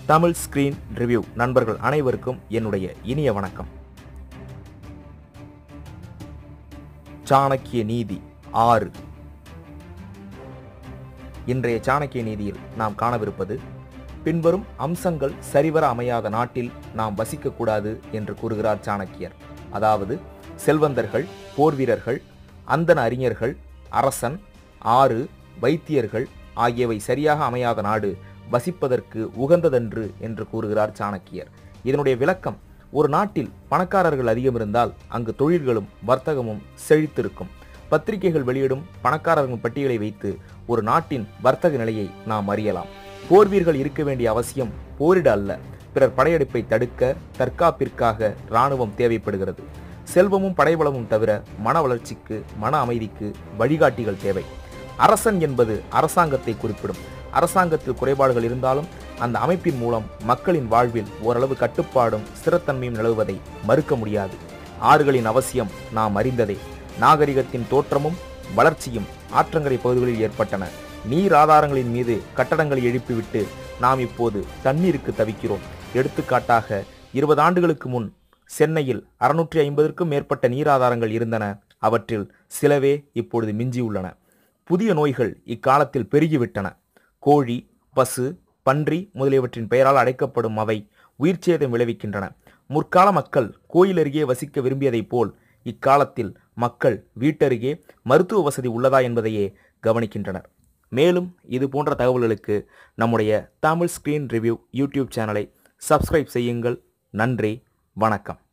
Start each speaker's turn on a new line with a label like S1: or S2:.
S1: Tamil screen review நண்பர்கள் அனைவருக்கும் என்னுடைய இனிய வணக்கம் சாணக்கிய நீதி ஆறு இன்றைய சாணக்கிய நீதியில் நாம் காணவிருப்பது பின்வரும் அம்சங்கள் சரிவர அமையாத நாட்டில் நாம் வசிக்கக்கூடாது என்று கூறுகிறார் சாணக்கியர் அதாவது செல்வந்தர்கள் போர்வீரர்கள் அந்தன அறிஞர்கள் அரசன் ஆறு வைத்தியர்கள் ஆகியவை சரியாக அமையாத நாடு வசிப்பதற்கு உகந்ததன்று என்று கூறுகிறார் சாணக்கியர் இதனுடைய விளக்கம் ஒரு நாட்டில் பணக்காரர்கள் அதிகம் இருந்தால் அங்கு தொழில்களும் வர்த்தகமும் செழித்திருக்கும் பத்திரிகைகள் வெளியிடும் பணக்காரர்கள் பட்டியலை வைத்து ஒரு நாட்டின் வர்த்தக நிலையை நாம் அறியலாம் போர்வீர்கள் இருக்க வேண்டிய அவசியம் போரிட அல்ல பிறர் படையெடுப்பை தடுக்க தற்காப்பிற்காக இராணுவம் தேவைப்படுகிறது செல்வமும் படைபலமும் தவிர மன வளர்ச்சிக்கு மன அமைதிக்கு வழிகாட்டிகள் தேவை அரசன் என்பது அரசாங்கத்தை குறிப்பிடும் அரசாங்கத்தில் குறைபாடுகள் இருந்தாலும் அந்த அமைப்பின் மூலம் மக்களின் வாழ்வில் ஓரளவு கட்டுப்பாடும் ஸ்திரத்தன்மையும் நிலவுவதை மறுக்க முடியாது ஆறுகளின் அவசியம் நாம் அறிந்ததே நாகரிகத்தின் தோற்றமும் வளர்ச்சியும் ஆற்றங்கரை பகுதிகளில் ஏற்பட்டன நீர் ஆதாரங்களின் மீது கட்டடங்களை எழுப்பிவிட்டு நாம் இப்போது தண்ணீருக்கு தவிக்கிறோம் எடுத்துக்காட்டாக இருபது ஆண்டுகளுக்கு முன் சென்னையில் அறுநூற்றி ஐம்பதற்கும் மேற்பட்ட நீராதாரங்கள் இருந்தன அவற்றில் சிலவே இப்பொழுது மிஞ்சியுள்ளன புதிய நோய்கள் இக்காலத்தில் பெருகிவிட்டன கோழி பசு பன்றி முதலியவற்றின் பெயரால் அழைக்கப்படும் அவை உயிர்ச்சேதம் விளைவிக்கின்றன முற்கால மக்கள் கோயில் அருகே வசிக்க விரும்பியதைப் போல் இக்காலத்தில் மக்கள் வீட்டருகே மருத்துவ வசதி உள்ளதா என்பதையே கவனிக்கின்றனர் மேலும் இது போன்ற தகவல்களுக்கு நம்முடைய தமிழ் ஸ்கிரீன் ரிவ்யூ யூடியூப் சேனலை சப்ஸ்கிரைப் செய்யுங்கள் நன்றி வணக்கம்